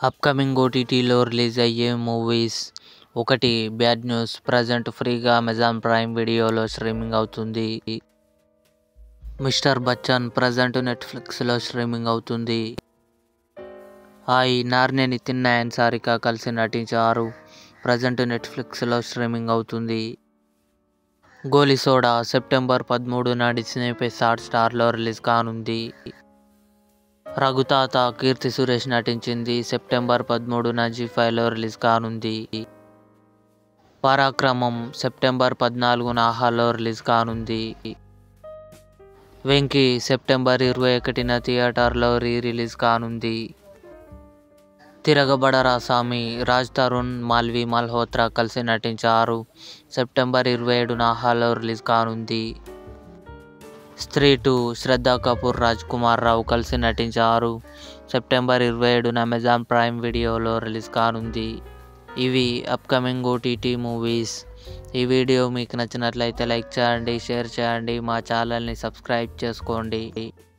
upcoming ఓటీటీలో release అయ్యే movies ఒకటి బ్యాడ్ న్యూస్ ప్రజెంట్ ఫ్రీగా అమెజాన్ ప్రైమ్ వీడియోలో స్ట్రీమింగ్ అవుతుంది మిస్టర్ బచ్చన్ ప్రజెంట్ నెట్ఫ్లిక్స్లో స్ట్రీమింగ్ అవుతుంది హాయ్ నార్నే నితిన్ నాయన్ సారిక కలిసి నటించారు ప్రజెంట్ నెట్ఫ్లిక్స్లో స్ట్రీమింగ్ అవుతుంది గోలి సోడా సెప్టెంబర్ పదమూడున డిస్నీ ప్లస్ హాట్ స్టార్లో రిలీజ్ కానుంది రఘుతాత కీర్తి సురేష్ నటించింది సెప్టెంబర్ పదమూడున జీ ఫైవ్లో రిలీజ్ కానుంది పరాక్రమం సెప్టెంబర్ పద్నాలుగున ఆహాలో రిలీజ్ కానుంది వెంకీ సెప్టెంబర్ ఇరవై ఒకటిన థియేటర్లో రీ రిలీజ్ కానుంది తిరగబడరా స్వామి రాజ్ తరుణ్ మాల్వి మల్హోత్రా కలిసి నటించారు సెప్టెంబర్ ఇరవై ఏడున ఆహాలో రిలీజ్ కానుంది స్త్రీ టూ శ్రద్ధ కపూర్ రాజ్ కుమార్ రావు కలిసి నటించారు సెప్టెంబర్ ఇరవై ఏడున అమెజాన్ ప్రైమ్ వీడియోలో రిలీజ్ కానుంది ఇవి అప్కమింగ్ ఓటీటీ మూవీస్ ఈ వీడియో మీకు నచ్చినట్లయితే లైక్ చేయండి షేర్ చేయండి మా ఛానల్ని సబ్స్క్రైబ్ చేసుకోండి